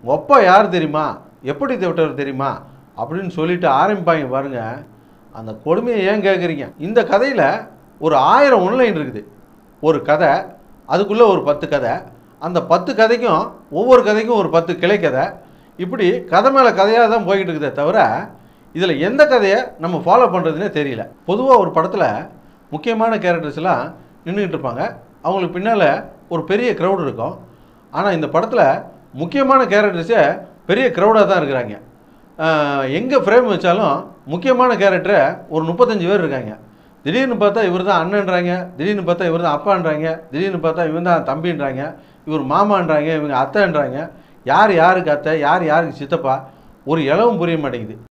உங்கள் அப்பா யார் தெரியுமா எப்படி விட்டவர் தெரியுமா அப்படின்னு சொல்லிட்டு ஆரம்பிப்பாங்க பாருங்க அந்த கொடுமையை ஏன் கேட்குறீங்க இந்த கதையில் ஒரு ஆயிரம் ஒன்லைன் இருக்குது ஒரு கதை அதுக்குள்ளே ஒரு பத்து கதை அந்த பத்து கதைக்கும் ஒவ்வொரு கதைக்கும் ஒரு பத்து கிளை கதை இப்படி கதை மேலே கதையாக தான் போய்கிட்டு இருக்குதே தவிர இதில் எந்த கதையை நம்ம ஃபாலோ பண்ணுறதுனே தெரியல பொதுவாக ஒரு படத்தில் முக்கியமான கேரக்டர்ஸ் எல்லாம் நின்றுக்கிட்டு இருப்பாங்க அவங்களுக்கு பின்னால் ஒரு பெரிய க்ரௌட் இருக்கும் ஆனால் இந்த படத்தில் முக்கியமான கேரக்டர்ஸே பெரிய க்ரௌடாக தான் இருக்கிறாங்க எங்கே ஃப்ரேம் வச்சாலும் முக்கியமான கேரக்டரை ஒரு முப்பத்தஞ்சு பேர் இருக்காங்க திடீர்னு பார்த்தா இவர் தான் அண்ணன்றாங்க திடீர்னு பார்த்தா இவர் தான் அப்பான்றாங்க திடீர்னு பார்த்தா இவன் தான் தம்பின்றாங்க இவர் மாமான்றாங்க இவங்க அத்தைன்றாங்க யார் யாருக்கு அத்தை யார் யாருக்கு சித்தப்பா ஒரு இளவும் புரிய மாட்டேங்குது